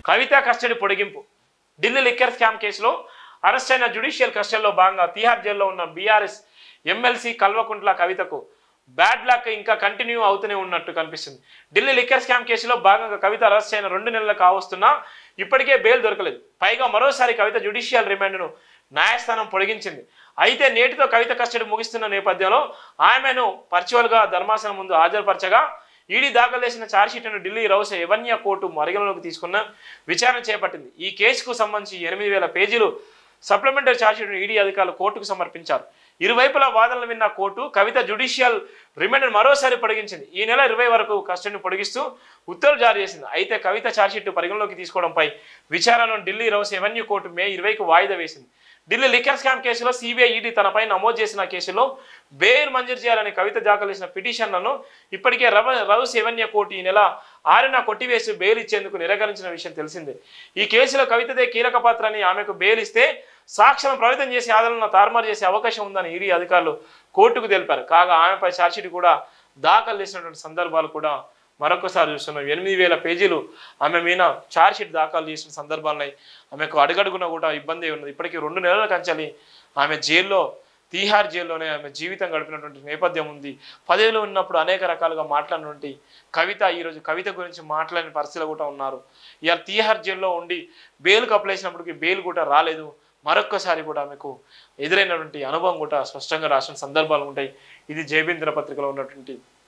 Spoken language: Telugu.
కవిత కస్టడీ పొడిగింపు ఢిల్లీ లిక్కర్ స్కామ్ కేసులో అరెస్ట్ అయిన జ్యుడిషియల్ కస్టడీలో భాగంగా తీహార్ జైల్లో ఉన్న బీఆర్ఎస్ ఎమ్మెల్సీ కల్వకుంట్ల కవితకు బ్యాడ్ లక్ ఇంకా కంటిన్యూ అవుతూనే ఉన్నట్టు కనిపిస్తుంది ఢిల్లీ లిక్కర్ స్కామ్ కేసులో భాగంగా కవిత అరెస్ట్ అయిన రెండు నెలలు కావస్తున్నా ఇప్పటికే బెయిల్ దొరకలేదు పైగా మరోసారి కవిత జ్యుడిషియల్ రిమాండ్ను న్యాయస్థానం పొడిగించింది అయితే నేటితో కవిత కస్టడీ ముగిస్తున్న నేపథ్యంలో ఆమెను పర్చువల్గా ధర్మాసనం ముందు హాజరుపరచగా ఈడీ దాఖలు చేసిన ఛార్జ్షీట్ను ఢిల్లీ రౌస్ ఎవన్య కోర్టు పరిగణలోకి తీసుకున్న విచారణ చేపట్టింది ఈ కేసుకు సంబంధించి ఎనిమిది వేల పేజీలు సప్లిమెంటరీ ఛార్జ్షీట్ను ఈడీ అధికారులు కోర్టుకు సమర్పించారు ఇరువైపుల వాదనలు విన్న కోర్టు కవిత జ్యుడిషియల్ రిమాండ్ మరోసారి పొడిగించింది ఈ నెల ఇరవై వరకు కస్టడీని పొడిగిస్తూ ఉత్తర్వులు జారీ చేసింది అయితే కవిత ఛార్జ్షీట్ పరిగణలోకి తీసుకోవడంపై విచారణను Delhi Rouse Avenue court May ఇరవైకి వాయిదా వేసింది ఢిల్లీ లిక్కర్ స్కామ్ కేసులో సిబిఐ ఈడీ తనపై నమోదు చేసిన కేసులో బెయిల్ మంజూరు చేయాలని కవిత దాఖలు చేసిన పిటిషన్లను ఇప్పటికే రవ రౌస్ ఎవెన్యూ కోర్టు ఈ నెల ఆరున కొట్టివేసి బెయిల్ ఇచ్చేందుకు నిరాకరించిన విషయం తెలిసిందే ఈ కేసులో కవితదే కీలక పాత్ర అని ఆమెకు బెయిల్ ఇస్తే సాక్ష్యం ప్రభావితం చేసి ఆదరణను తారుమారు చేసే అవకాశం ఉందని ఈడీ అధికారులు కోర్టుకు తెలిపారు కాగా ఆమెపై ఛార్జ్షీట్ కూడా దాఖలు చేసినటువంటి సందర్భాలు కూడా మరొకసారి చూస్తున్నాం ఎనిమిది వేల పేజీలు ఆమె మీద ఛార్జ్షీట్ దాఖలు చేసిన సందర్భాలున్నాయి ఆమెకు అడుగడుగున కూడా ఇబ్బంది ఉన్నది ఇప్పటికీ రెండు నెలల కంచాలి ఆమె జైల్లో తీహార్ జైల్లోనే ఆమె జీవితం గడిపినటువంటి నేపథ్యం ఉంది పదేళ్ళు ఉన్నప్పుడు అనేక రకాలుగా మాట్లాడినటువంటి కవిత ఈరోజు కవిత గురించి మాట్లాడిన పరిస్థితులు కూడా ఉన్నారు ఇవాళ తీహార్ జైల్లో ఉండి బెయిల్కి అప్లై చేసినప్పటికీ బెయిల్ కూడా రాలేదు మరొక్కసారి కూడా ఆమెకు ఎదురైనటువంటి అనుభవం కూడా స్పష్టంగా రాసిన సందర్భాలు ఉంటాయి ఇది జయబింద్ర పత్రికలో ఉన్నటువంటి